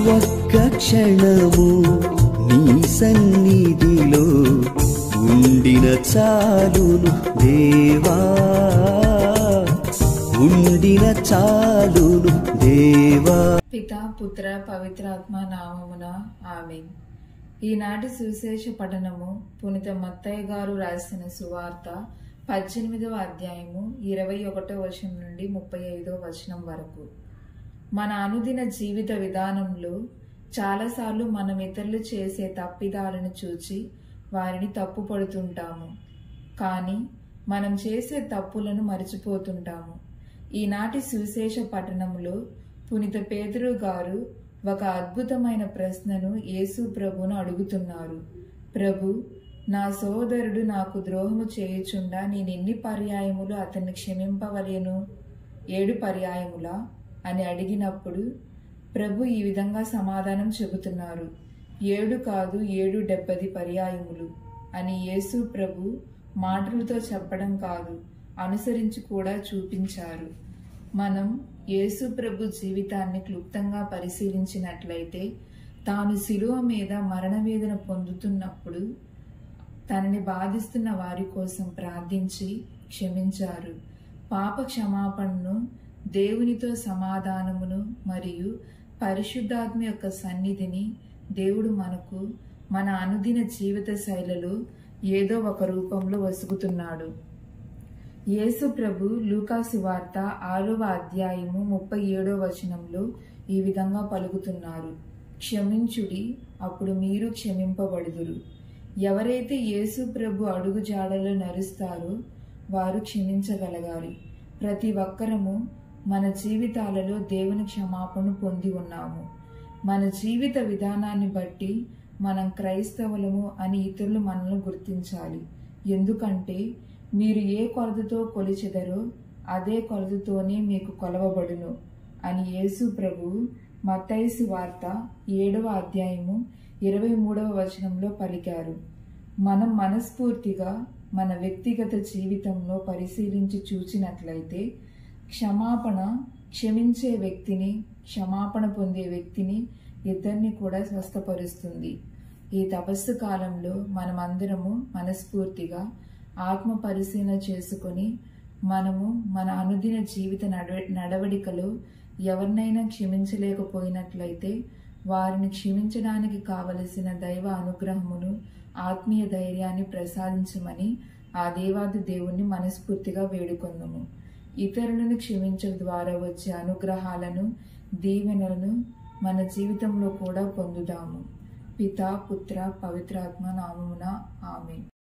ఒక్క క్షణము నీ సన్నిధిలో ఉండిన చాలును దేవా ఉండిన చాలును దేవా పిత పుత్ర పవిత్రాత్మ నామమున ఆమె ఈనాటి సువిశేష పఠనము పునిత మత్తయ్య గారు రాసిన సువార్త పద్దెనిమిదవ అధ్యాయము ఇరవై ఒకటో వచనం నుండి ముప్పై ఐదో వచనం వరకు మన అనుదిన జీవిత విధానంలో చాలాసార్లు మనం ఇతరులు చేసే తప్పిదాలను చూచి వారిని తప్పు పడుతుంటాము కానీ మనం చేసే తప్పులను మర్చిపోతుంటాము ఈనాటి సువిశేష పట్టణంలో పునిత పేతురు గారు ఒక అద్భుతమైన ప్రశ్నను యేసు ప్రభును అడుగుతున్నారు ప్రభు నా సోదరుడు నాకు ద్రోహము చేయుచుండా నేను ఎన్ని పర్యాయములు అతన్ని క్షమింపవలేను ఏడు పర్యాయములా అని అడిగినప్పుడు ప్రభు ఈ విధంగా సమాధానం చెబుతున్నారు ఏడు కాదు ఏడు డెబ్బది పర్యాయములు అని యేసు ప్రభు మాటలతో చెప్పడం కాదు అనుసరించి కూడా చూపించారు మనం యేసు ప్రభు జీవితాన్ని క్లుప్తంగా పరిశీలించినట్లయితే తాను శిలువ మీద మరణవేదన పొందుతున్నప్పుడు తనని బాధిస్తున్న వారి కోసం ప్రార్థించి క్షమించారు పాప క్షమాపణను దేవునితో సమాధానమును మరియు పరిశుద్ధాత్మ యొక్క సన్నిధిని దేవుడు మనకు మన అనుదిన జీవిత శైలిలో ఏదో ఒక రూపంలో వసుకుతున్నాడు యేసు ప్రభు లూకాసు వార్త ఆరవ అధ్యాయము ముప్పై ఏడో వచనంలో ఈ విధంగా పలుకుతున్నారు క్షమించుడి అప్పుడు మీరు క్షమింపబడుదురు ఎవరైతే యేసు ప్రభు అడుగు జాడలో నరుస్తారో వారు క్షమించగలగాలి ప్రతి ఒక్కరము మన జీవితాలలో దేవుని క్షమాపణ పొంది ఉన్నాము మన జీవిత విధానాన్ని బట్టి మనం క్రైస్తవులము అని ఇతరులు మనల్ని గుర్తించాలి ఎందుకంటే మీరు ఏ కొలతతో కొలిచెదరో అదే కొలతతోనే మీకు కొలవబడును అని యేసు ప్రభు మత్తైసు వార్త ఏడవ అధ్యాయము ఇరవై మూడవ వచనంలో పలికారు మనం మనస్ఫూర్తిగా మన వ్యక్తిగత జీవితంలో పరిశీలించి చూచినట్లయితే క్షమాపణ క్షమించే వ్యక్తిని క్షమాపణ పొందే వ్యక్తిని ఇద్దరిని కూడా స్వస్థపరుస్తుంది ఈ తపస్సు కాలంలో మనమందరము మనస్ఫూర్తిగా ఆత్మ పరిశీలన చేసుకొని మనము మన అనుదిన జీవిత నడ నడవడికలో ఎవరినైనా క్షమించలేకపోయినట్లయితే వారిని క్షమించడానికి కావలసిన దైవ అనుగ్రహమును ఆత్మీయ ధైర్యాన్ని ప్రసాదించమని ఆ దేవాది దేవుణ్ణి మనస్ఫూర్తిగా వేడుకొందుము ఇతరులను క్షమించడం ద్వారా వచ్చే అనుగ్రహాలను దీవెనలను మన జీవితంలో కూడా పొందుదాము పితా పుత్ర పవిత్రాత్మ నామమున ఆమె